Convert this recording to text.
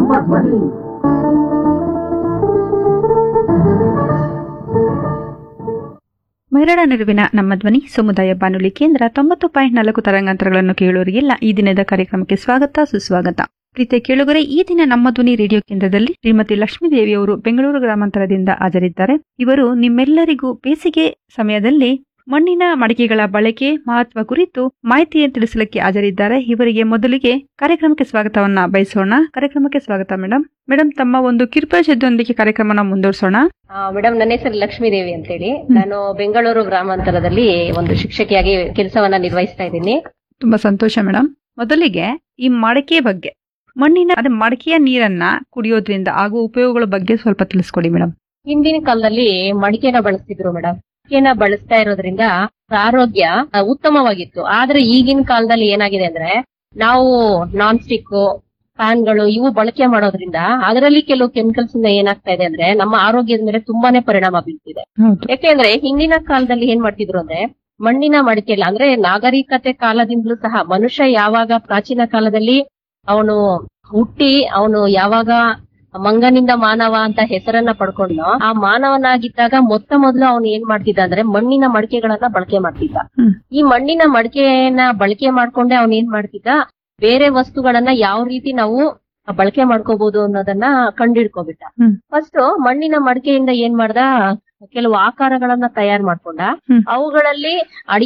ಬನ್ನಿ ಮಹಿಳಾ ನಿರುವಿನ ನಮ್ಮ ಧ್ವನಿ ಸಮುದಾಯ ಬಾನುಲಿ ಕೇಂದ್ರ ತೊಂಬತ್ತು ಪಾಯಿಂಟ್ ನಾಲ್ಕು ತರಂಗಾಂತರಗಳನ್ನು ಕೇಳುವವರಿಗೆಲ್ಲ ಈ ದಿನದ ಕಾರ್ಯಕ್ರಮಕ್ಕೆ ಸ್ವಾಗತ ಸುಸ್ವಾಗತ ಪ್ರೀತಿಯ ಕೇಳುಗರೆ ಈ ದಿನ ನಮ್ಮ ಧ್ವನಿ ರೇಡಿಯೋ ಕೇಂದ್ರದಲ್ಲಿ ಶ್ರೀಮತಿ ಲಕ್ಷ್ಮೀದೇವಿಯವರು ಬೆಂಗಳೂರು ಗ್ರಾಮಾಂತರದಿಂದ ಹಾಜರಿದ್ದಾರೆ ಇವರು ನಿಮ್ಮೆಲ್ಲರಿಗೂ ಬೇಸಿಗೆ ಸಮಯದಲ್ಲಿ ಮಣ್ಣಿನ ಮಡಿಕೆಗಳ ಬಳಕೆ ಮಹತ್ವ ಕುರಿತು ಮಾಹಿತಿಯನ್ನು ತಿಳಿಸಲಿಕ್ಕೆ ಹಾಜರಿದ್ದಾರೆ ಇವರಿಗೆ ಮೊದಲಿಗೆ ಕಾರ್ಯಕ್ರಮಕ್ಕೆ ಸ್ವಾಗತವನ್ನ ಬಯಸೋಣ ಕಾರ್ಯಕ್ರಮಕ್ಕೆ ಸ್ವಾಗತ ಮೇಡಮ್ ಮೇಡಮ್ ತಮ್ಮ ಒಂದು ಕಿರುಪರಿಷದೊಂದಿಗೆ ಕಾರ್ಯಕ್ರಮನ ಮುಂದುವರಿಸೋಣ ಮೇಡಮ್ ನನ್ನ ಹೆಸರು ಲಕ್ಷ್ಮೀ ದೇವಿ ಅಂತೇಳಿ ನಾನು ಬೆಂಗಳೂರು ಗ್ರಾಮಾಂತರದಲ್ಲಿ ಒಂದು ಶಿಕ್ಷಕಿಯಾಗಿ ಕೆಲಸವನ್ನ ನಿರ್ವಹಿಸ್ತಾ ಇದ್ದೀನಿ ತುಂಬಾ ಸಂತೋಷ ಮೇಡಮ್ ಮೊದಲಿಗೆ ಈ ಮಡಕೆ ಬಗ್ಗೆ ಮಣ್ಣಿನ ಅದೇ ಮಡಕೆಯ ನೀರನ್ನ ಕುಡಿಯೋದ್ರಿಂದ ಆಗುವ ಉಪಯೋಗಗಳ ಬಗ್ಗೆ ಸ್ವಲ್ಪ ತಿಳಿಸ್ಕೊಡಿ ಮೇಡಮ್ ಹಿಂದಿನ ಕಾಲದಲ್ಲಿ ಮಡಿಕೆನ ಬಳಸ್ತಿದ್ರು ಮೇಡಮ್ ಮಡಿಕೆನ ಬಳಸ್ತಾ ಇರೋದ್ರಿಂದ ಆರೋಗ್ಯ ಆ, ಉತ್ತಮವಾಗಿತ್ತು ಆದ್ರೆ ಈಗಿನ ಕಾಲದಲ್ಲಿ ಏನಾಗಿದೆ ಅಂದ್ರೆ ನಾವು ನಾನ್ ಸ್ಟಿಕ್ ಫ್ಯಾನ್ಗಳು ಇವು ಬಳಕೆ ಮಾಡೋದ್ರಿಂದ ಅದರಲ್ಲಿ ಕೆಲವು ಕೆಮಿಕಲ್ಸ್ ಇಂದ ಏನಾಗ್ತಾ ಇದೆ ಅಂದ್ರೆ ನಮ್ಮ ಆರೋಗ್ಯದ ಮೇಲೆ ತುಂಬಾನೇ ಪರಿಣಾಮ ಬೀಳ್ತಿದೆ ಹೌದು ಯಾಕೆಂದ್ರೆ ಹಿಂದಿನ ಕಾಲದಲ್ಲಿ ಏನ್ ಮಾಡ್ತಿದ್ರು ಅಂದ್ರೆ ಮಣ್ಣಿನ ಮಡಿಕೆಲ್ಲ ಅಂದ್ರೆ ನಾಗರಿಕತೆ ಕಾಲದಿಂದಲೂ ಸಹ ಮನುಷ್ಯ ಯಾವಾಗ ಪ್ರಾಚೀನ ಕಾಲದಲ್ಲಿ ಅವನು ಹುಟ್ಟಿ ಅವನು ಯಾವಾಗ ಮಂಗನಿಂದ ಮಾನವ ಅಂತ ಹೆಸರನ್ನ ಪಡ್ಕೊಂಡು ಆ ಮಾನವನಾಗಿದ್ದಾಗ ಮೊತ್ತ ಮೊದಲು ಅವನು ಏನ್ ಮಾಡ್ತಿದ್ದ ಅಂದ್ರೆ ಮಣ್ಣಿನ ಮಡಿಕೆಗಳನ್ನ ಬಳಕೆ ಮಾಡ್ತಿದ್ದ ಹ್ಮ್. ಈ ಮಣ್ಣಿನ ಮಡಿಕೆಯನ್ನ ಬಳಕೆ ಮಾಡ್ಕೊಂಡೆ ಅವನ್ ಏನ್ ಮಾಡ್ತಿದ್ದ ಬೇರೆ ವಸ್ತುಗಳನ್ನ ಯಾವ ರೀತಿ ನಾವು ಬಳಕೆ ಮಾಡ್ಕೋಬಹುದು ಅನ್ನೋದನ್ನ ಕಂಡಿಡ್ಕೊಬಿಟ್ಟ ಹ್ಮ್. ಫಸ್ಟ್ ಮಣ್ಣಿನ ಮಡಿಕೆಯಿಂದ ಏನ್ ಮಾಡ್ದ ಕೆಲವು ಆಕಾರಗಳನ್ನ ತಯಾರು ಮಾಡ್ಕೊಂಡ ಹ್ಮ್. ಅವುಗಳಲ್ಲಿ